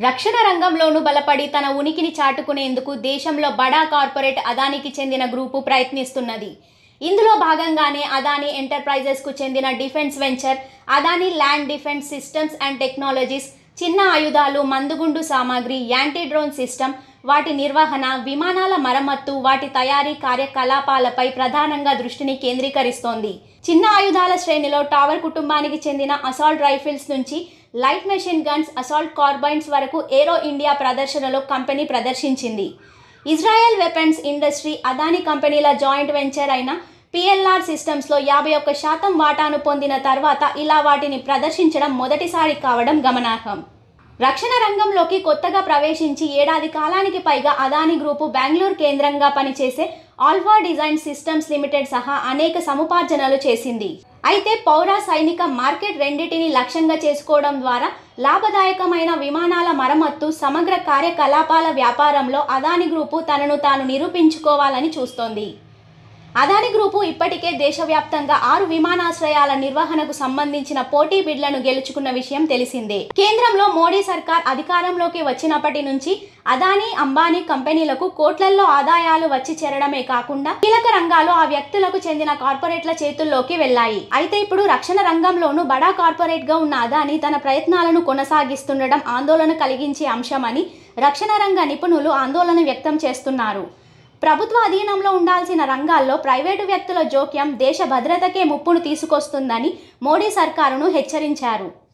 రక్షణ రంగంలోనూ బలపడి తన ఉనికిని చాటుకునేందుకు దేశంలో బడా కార్పొరేట్ అదానికి చెందిన గ్రూపు ప్రయత్నిస్తున్నది ఇందులో భాగంగానే అదానీ ఎంటర్ప్రైజెస్కు చెందిన defence venture Adani land defence systems and technologies చిన్న ఆయుధాలు మందుగుండు సామాగ్రి యాంటీ డ్రోన్ సిస్టమ్ వాటి నిర్వహణ విమానాల మరమ్మత్తు వాటి తయారీ కార్యకలాపాలపై ప్రధానంగా దృష్టిని కేంద్రీకరిస్తోంది చిన్న ఆయుధాల శ్రేణిలో టవర్ కుటుంబానికి చెందిన అసాల్ట్ రైఫిల్స్ నుంచి light machine guns assault carbines వరకు ఏరో ఇండియా ప్రదర్శనలో కంపెనీ ప్రదర్శించింది ఇజ్రాయెల్ వెపన్స్ ఇండస్ట్రీ అదాని కంపెనీల జాయింట్ వెంచర్ అయిన పిఎల్ఆర్ సిస్టమ్స్లో యాభై ఒక్క శాతం వాటాను పొందిన తర్వాత ఇలా వాటిని ప్రదర్శించడం మొదటిసారి కావడం గమనార్హం రక్షణ రంగంలోకి కొత్తగా ప్రవేశించి ఏడాది కాలానికి పైగా అదాని గ్రూపు బెంగళూరు కేంద్రంగా పనిచేసే ఆల్వా డిజైన్ సిస్టమ్స్ లిమిటెడ్ సహా అనేక సముపార్జనలు చేసింది అయితే పౌర సైనిక మార్కెట్ రెండింటిని లక్ష్యంగా చేసుకోవడం ద్వారా లాభదాయకమైన విమానాల మరమ్మత్తు సమగ్ర కార్యకలాపాల వ్యాపారంలో అదాని గ్రూపు తనను తాను నిరూపించుకోవాలని చూస్తోంది అదాని గ్రూపు ఇప్పటికే దేశవ్యాప్తంగా ఆరు విమానాశ్రయాల నిర్వహణకు సంబంధించిన పోటీ బిడ్లను గెలుచుకున్న విషయం తెలిసిందే కేంద్రంలో మోడీ సర్కార్ అధికారంలోకి వచ్చినప్పటి నుంచి అదానీ అంబానీ కంపెనీలకు కోట్లల్లో ఆదాయాలు వచ్చి చేరడమే కాకుండా కీలక రంగాలు ఆ వ్యక్తులకు చెందిన కార్పొరేట్ల చేతుల్లోకి వెళ్లాయి అయితే ఇప్పుడు రక్షణ రంగంలోనూ బడా కార్పొరేట్ గా ఉన్న అదానీ తన ప్రయత్నాలను కొనసాగిస్తుండడం ఆందోళన కలిగించే అంశమని రక్షణ రంగ నిపుణులు ఆందోళన వ్యక్తం చేస్తున్నారు ప్రభుత్వ అధీనంలో ఉండాల్సిన రంగాల్లో ప్రైవేటు వ్యక్తుల జోక్యం దేశ భద్రతకే ముప్పును తీసుకొస్తుందని మోడీ సర్కారును హెచ్చరించారు